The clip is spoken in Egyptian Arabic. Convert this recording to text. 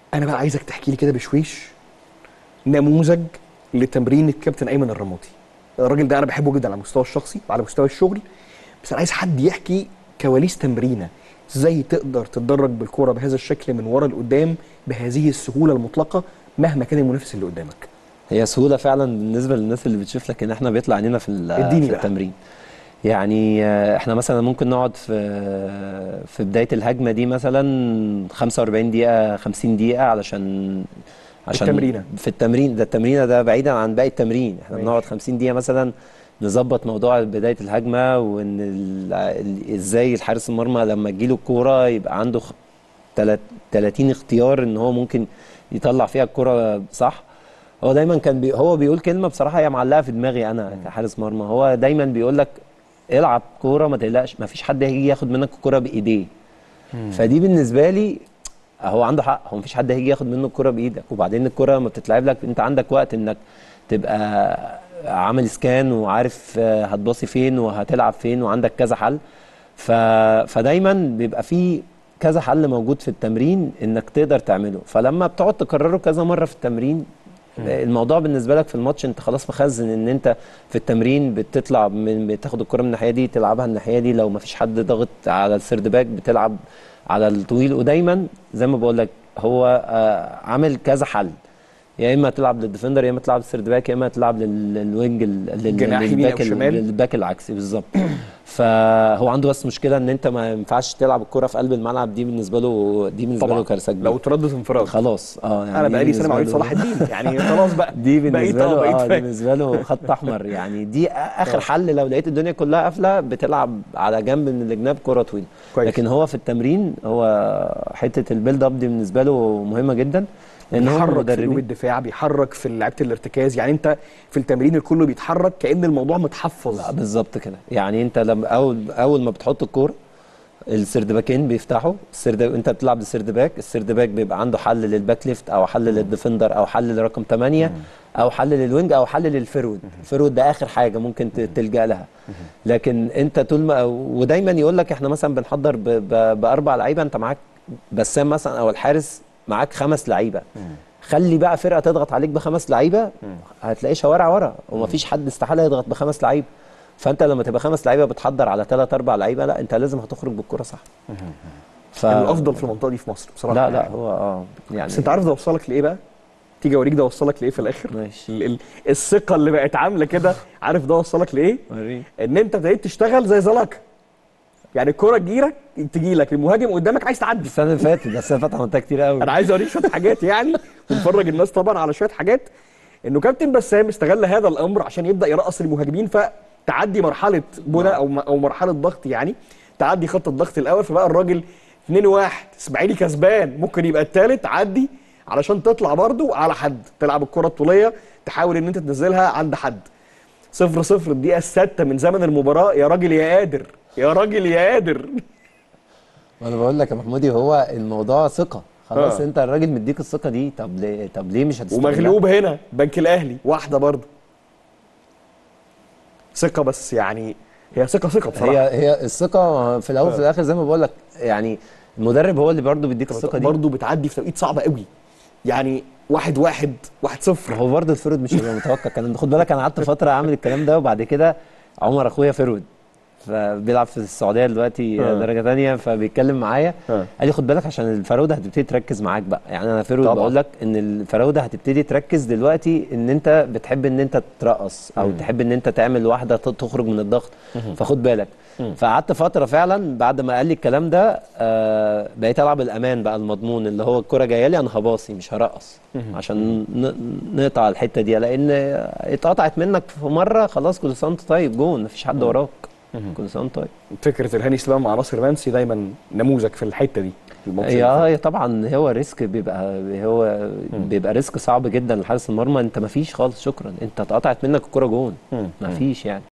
انا بقى عايزك تحكي لي كده بشويش نموذج لتمرين الكابتن ايمن الرمادي الراجل ده انا بحبه جدا على المستوى الشخصي وعلى مستوى الشغل بس انا عايز حد يحكي كواليس تمرينه ازاي تقدر تتدرج بالكوره بهذا الشكل من ورا لقدام بهذه السهوله المطلقه مهما كان المنافس اللي قدامك هي سهوله فعلا بالنسبه للناس اللي بتشوف لكن احنا بيطلع علينا في ال- اديني في بقى. التمرين يعني آه، احنا مثلا ممكن نقعد في في بدايه الهجمه دي مثلا 45 دقيقه 50 دقيقه علشان عشان التمرينة. في التمرين ده التمرينه ده بعيدا عن باقي التمرين احنا ماشي. بنقعد 50 دقيقه مثلا نظبط موضوع بدايه الهجمه وان ال- ال- ازاي الحارس المرمى لما تجيله الكوره يبقى عنده خ- تلات- 30 اختيار ان هو ممكن يطلع فيها الكوره صح هو دايما كان بي هو بيقول كلمه بصراحه هي معلقه في دماغي انا كحارس مرمى هو دايما بيقول لك العب كوره ما تقلقش ما فيش حد هيجي ياخد منك الكوره بايديه فدي بالنسبه لي هو عنده حق هو مفيش حد هيجي ياخد منه الكوره بايدك وبعدين الكوره ما بتتلعب لك انت عندك وقت انك تبقى عامل سكان وعارف آه، هتباصي فين وهتلعب فين وعندك كذا حل ف... فدايما بيبقى في كذا حل موجود في التمرين انك تقدر تعمله فلما بتقعد تكرره كذا مره في التمرين الموضوع بالنسبه لك في الماتش انت خلاص مخزن ان انت في التمرين بتطلع من بتاخد الكره من الناحيه دي تلعبها الناحيه دي لو ما فيش حد ضاغط على السيرد باك بتلعب على الطويل ودايما زي ما بقول لك هو آه، عامل كذا حل يا اما تلعب للديفندر يا اما تلعب للسيرد باك يا اما تلعب لل- للوينج ال- لل- الجناح يمين للباك أو ال- شمال. للباك العكسي بالظبط فهو عنده بس مشكله ان انت ما ينفعش تلعب الكره في قلب الملعب دي بالنسبه له دي بالنسبه طبعا له كارثه كبيره لو تردد انفراد خلاص اه يعني انا دي بقالي سنه مع بالنسبة وليد له- صلاح الدين يعني خلاص بقى دي بقيت بالنسبه اه له بقيت اه دي فاهم بالنسبه له خط احمر يعني دي اخر حل لو لقيت الدنيا كلها قافله بتلعب على جنب من الجناب كره طويله كويس. لكن هو في التمرين هو حته البيلد اب دي بالنسبه له مهمه جدا لان هو بيحرك في قلوب المدربين الدفاع بيحرك في لعيبه الارتكاز يعني انت في التمرين الكل بيتحرك كان الموضوع متحفظ آه، بالظبط كده يعني انت لما اول اول ما بتحط الكوره السيرد باكين بيفتحوا السيرد انت بتلعب بالسيرد باك السيرد باك بيبقى عنده حل للباك ليفت او حل للديفندر او حل لرقم 8 او حل للوينج او حل للفرود الفرود ده اخر حاجه ممكن ت- تلجا لها لكن انت طول ما ودايما يقول لك احنا مثلا بنحضر ب... ب... باربع لعيبه انت معاك بسام مثلا او الحارس معاك خمس لعيبه خلي بقى فرقه تضغط عليك بخمس لعيبه هتلاقي شوارع ورا ومفيش حد استحاله يضغط بخمس لعيبه فانت لما تبقى خمس لعيبه بتحضر على ثلاث اربع لعيبه لا انت لازم هتخرج بالكره صح ف... الافضل في المنطقه دي في مصر بصراحه لا لا يعني. هو اه يعني بس انت عارف ده وصلك لايه بقى تيجي اوريك ده وصلك لايه في الاخر ماشي ال- ال- الثقه اللي بقت عامله كده عارف ده وصلك لايه وريني. ان انت ابتديت تشتغل زي زلاكا يعني الكره تجيلك تجي لك المهاجم قدامك عايز تعدي السنه اللي فاتت ده السنه اللي فاتت عملتها كتير قوي انا عايز اوريك شويه حاجات يعني ونفرج الناس طبعا على شويه حاجات انه كابتن بسام استغل هذا الامر عشان يبدا يرقص المهاجمين فتعدي مرحله بناء او م- او مرحله ضغط يعني تعدي خط الضغط الاول فبقى الراجل 2 1 اسماعيلي كسبان ممكن يبقى الثالث عدي علشان تطلع برده على حد تلعب الكره الطوليه تحاول ان انت تنزلها عند حد صفر صفر الدقيقه السادسه من زمن المباراه يا راجل يا قادر يا راجل يا قادر وانا بقول لك يا محمودي هو الموضوع ثقه خلاص آه. انت الراجل مديك الثقه دي طب ليه طب ليه مش هتستغلها ومغلوب هنا بنك الاهلي واحده برضه ثقه بس يعني هي ثقه ثقه بصراحه هي هي الثقه في الاول وفي الاخر زي ما بقول لك يعني المدرب هو اللي برضه بيديك الثقه دي برضه بتعدي في توقيت صعب قوي يعني واحد واحد واحد صفر ما هو برضه الفرود مش هيبقى متوقع كان خد بالك انا قعدت فتره اعمل الكلام ده وبعد كده عمر اخويا فرود فبيلعب في السعوديه دلوقتي آه. درجه ثانيه فبيتكلم معايا آه. قال لي خد بالك عشان الفراوده هتبتدي تركز معاك بقى يعني انا فرود طبعا. بقول لك ان الفراوده هتبتدي تركز دلوقتي ان انت بتحب ان انت ترقص او تحب ان انت تعمل واحده ت- تخرج من الضغط فخد بالك فقعدت فتره فعلا بعد ما قال لي الكلام ده آه بقيت العب الامان بقى المضمون اللي هو الكره جايه لي انا هباصي مش هرقص عشان ن- نقطع الحته دي لان اتقطعت منك في مره خلاص كل سنه وانت طيب جون مفيش حد وراك كل سنه وانت طيب فكره الهاني سلام مع ناصر منسي دايما نموذج في الحته دي في الماتش هي اللي فات. اه هي طبعا هو ريسك بيبقى هو بيبقى ريسك صعب جدا لحارس المرمى انت مفيش خالص شكرا انت اتقطعت منك الكره جون مم. مفيش يعني